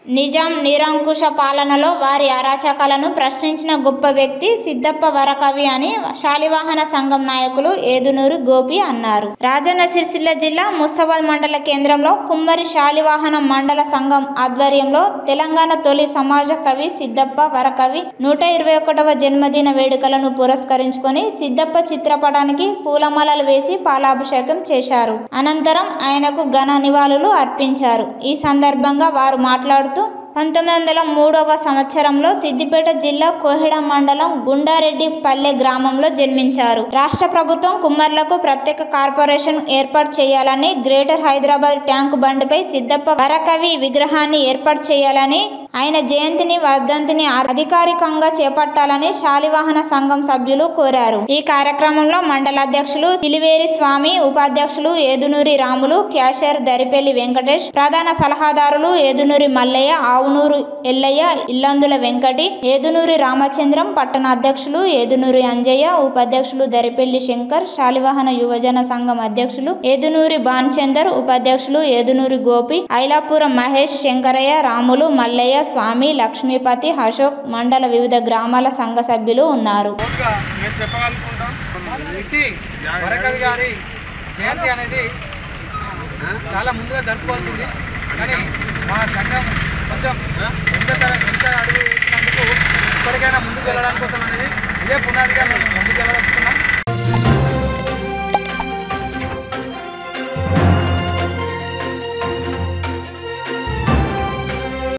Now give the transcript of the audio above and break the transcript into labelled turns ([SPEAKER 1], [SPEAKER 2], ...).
[SPEAKER 1] నిజాం నిరంకుశ పాలనలో వారి అరాచకాలను ప్రశ్నించిన గొప్ప వ్యక్తి సిద్దప్ప వరకవి అని శాలివాహన సంఘం నాయకులు ఏదునూరి గోపి అన్నారు రాజన్న సిరిసిల్ల జిల్లా ముస్తాబాద్ మండల కేంద్రంలో కుమ్మరి శాలివాహన మండల సంఘం ఆధ్వర్యంలో తెలంగాణ తొలి సమాజ కవి సిద్దప్ప వరకవి నూట ఇరవై ఒకటవ జన్మదిన వేడుకలను పురస్కరించుకొని సిద్దప్ప చిత్రపటానికి పూలమాలలు వేసి పాలాభిషేకం చేశారు అనంతరం ఆయనకు ఘన నివాళులు అర్పించారు ఈ సందర్భంగా వారు మాట్లాడుతూ పంతొమ్మిది వందల మూడవ సంవత్సరంలో సిద్దిపేట జిల్లా కోహిడ మండలం గుండారెడ్డి పల్లె గ్రామంలో జన్మించారు రాష్ట్ర ప్రభుత్వం కుమ్మర్లకు ప్రత్యేక కార్పొరేషన్ ఏర్పాటు చేయాలని గ్రేటర్ హైదరాబాద్ ట్యాంకు బండిపై సిద్దప్ప వరకవి విగ్రహాన్ని ఏర్పాటు చేయాలని ఆయన జయంతిని వర్ధంతిని అధికారికంగా చేపట్టాలని శాలివాహన సంఘం సభ్యులు కోరారు ఈ కార్యక్రమంలో మండల అధ్యక్షులు సిలివేరి స్వామి ఉపాధ్యక్షులు ఏదునూరి రాములు క్యాషియర్ దరిపెల్లి వెంకటేష్ ప్రధాన సలహాదారులు ఏదునూరి మల్లయ్య ఆవునూరు ఎల్లయ్య ఇల్లందుల వెంకటి ఏదునూరి రామచంద్రం పట్టణ అధ్యక్షులు ఏదునూరి అంజయ్య ఉపాధ్యక్షులు దరిపెల్లి శంకర్ శాలివాహన యువజన సంఘం అధ్యక్షులు ఏదునూరి భాన్చందర్ ఉపాధ్యక్షులు ఏదునూరి గోపి ఐలాపురం మహేష్ శంకరయ్య రాములు మల్లయ్య స్వామి లక్ష్మీపతి అశోక్ మండల వివిధ గ్రామాల సంఘ సభ్యులు ఉన్నారు
[SPEAKER 2] ఓన్గా మేము చెప్పగలుగుకుంటాం
[SPEAKER 3] ఇట్టి వరకవి గారి జయంతి అనేది చాలా ముందుగా జరుపుకోవాల్సింది కానీ మా సంఘం కొంచెం ఎంత తర ఎంత అడుగు వేసినందుకు ఇప్పటికైనా ముందుకు వెళ్ళడానికి కోసం అనేది ఇదే పునాదిగా మేము ముందుకు వెళ్ళదలుచుకున్నాం